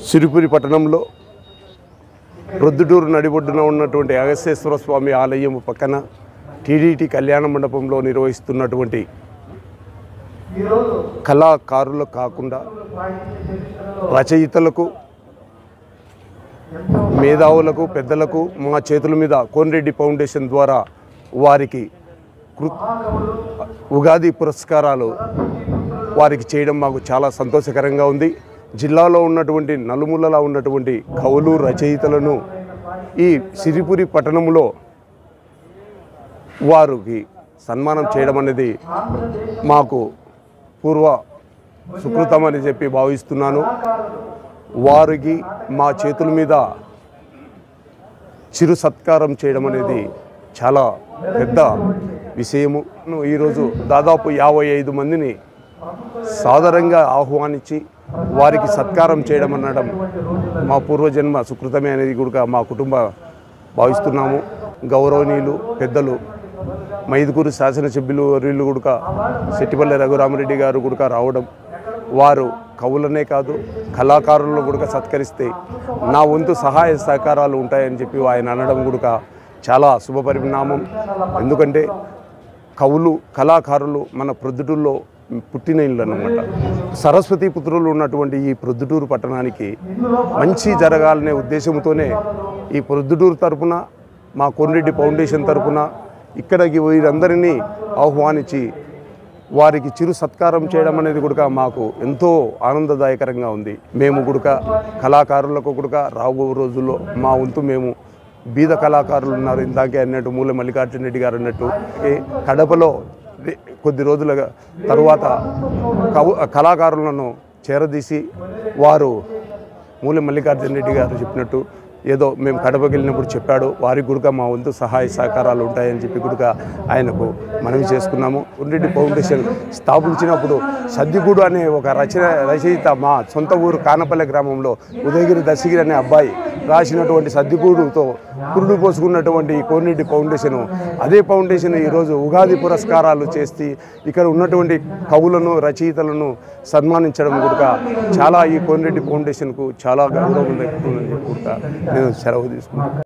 సిరిపురి పట్టణంలో రొద్దుటూరు నడిబొడ్డున ఉన్నటువంటి అగస్తేశ్వర స్వామి ఆలయం పక్కన టీడీటీ కళ్యాణ మండపంలో నిర్వహిస్తున్నటువంటి కళాకారులకు కాకుండా రచయితలకు మేధావులకు పెద్దలకు మా చేతుల మీద కోన్రెడ్డి ఫౌండేషన్ ద్వారా వారికి కృ ఉగాది పురస్కారాలు వారికి చేయడం మాకు చాలా సంతోషకరంగా ఉంది జిల్లాలో ఉన్నటువంటి నలుమూలలా ఉన్నటువంటి కవులు రచయితలను ఈ సిరిపురి పట్టణంలో వారికి సన్మానం చేయడం అనేది మాకు పూర్వ సుకృతం అని చెప్పి భావిస్తున్నాను వారికి మా చేతుల మీద చిరు సత్కారం చేయడం అనేది చాలా పెద్ద విషయము ఈరోజు దాదాపు యాభై ఐదు మందిని సాదరంగా ఆహ్వానించి వారికి సత్కారం చేయడం అనడం మా పూర్వజన్మ సుకృతమే అనేది కూడా మా కుటుంబ భావిస్తున్నాము గౌరవనీయులు పెద్దలు మైదుకూరు శాసనసభ్యులు వీళ్ళు కూడా సెట్టిపల్లి రఘురామరెడ్డి గారు కూడా రావడం వారు కవులనే కాదు కళాకారులను కూడా సత్కరిస్తే నా వంతు సహాయ సహకారాలు ఉంటాయని చెప్పి ఆయన అనడం కూడా చాలా శుభ పరిణామం ఎందుకంటే కవులు కళాకారులు మన ప్రొద్దుటూరులో పుట్టిన ఇల్లు అన్నమాట సరస్వతి పుత్రులు ఉన్నటువంటి ఈ ప్రొద్దుటూరు పట్టణానికి మంచి జరగాలనే ఉద్దేశంతోనే ఈ ప్రొద్దుటూరు తరపున మా కొన్రెడ్డి ఫౌండేషన్ తరపున ఇక్కడికి వీరందరినీ ఆహ్వానించి వారికి చిరు సత్కారం చేయడం అనేది కూడా మాకు ఎంతో ఆనందదాయకరంగా ఉంది మేము కూడా కళాకారులకు కూడా రాబో రోజుల్లో మా వంతు మేము బీద కళాకారులు ఉన్నారు ఇందాకే అన్నట్టు మూల మల్లికార్జున రెడ్డి గారు అన్నట్టు ఏ కడపలో రే- కొద్ది రోజుల తరువాత కవు కళాకారులను చేరదీసి వారు మూల మల్లికార్జున రెడ్డి గారు చెప్పినట్టు ఏదో మేము కడపకి వెళ్ళినప్పుడు చెప్పాడు వారికి కూడా మా వంతు సహాయ సహకారాలు ఉంటాయని చెప్పి కూడా ఆయనకు మనవి చేసుకున్నాము ఉంరెడ్డి ఫౌండేషన్ స్థాపించినప్పుడు సద్దిగూడు అనే ఒక రచన రచయిత మా సొంత ఊరు కానపల్లె గ్రామంలో ఉదయగిరి దశగిరి అనే అబ్బాయి రాసినటువంటి సద్దిగూడుతో పురుడు పోసుకున్నటువంటి ఈ కోనిరెడ్డి ఫౌండేషన్ అదే ఫౌండేషన్ ఈరోజు ఉగాది పురస్కారాలు చేసి ఇక్కడ ఉన్నటువంటి కవులను రచయితలను సన్మానించడం కూడా చాలా ఈ కోనిరెడ్డి ఫౌండేషన్కు చాలా గౌరవం దక్కుతుందని చెప్పి కూడా నేను సెలవు తీసుకుంటాను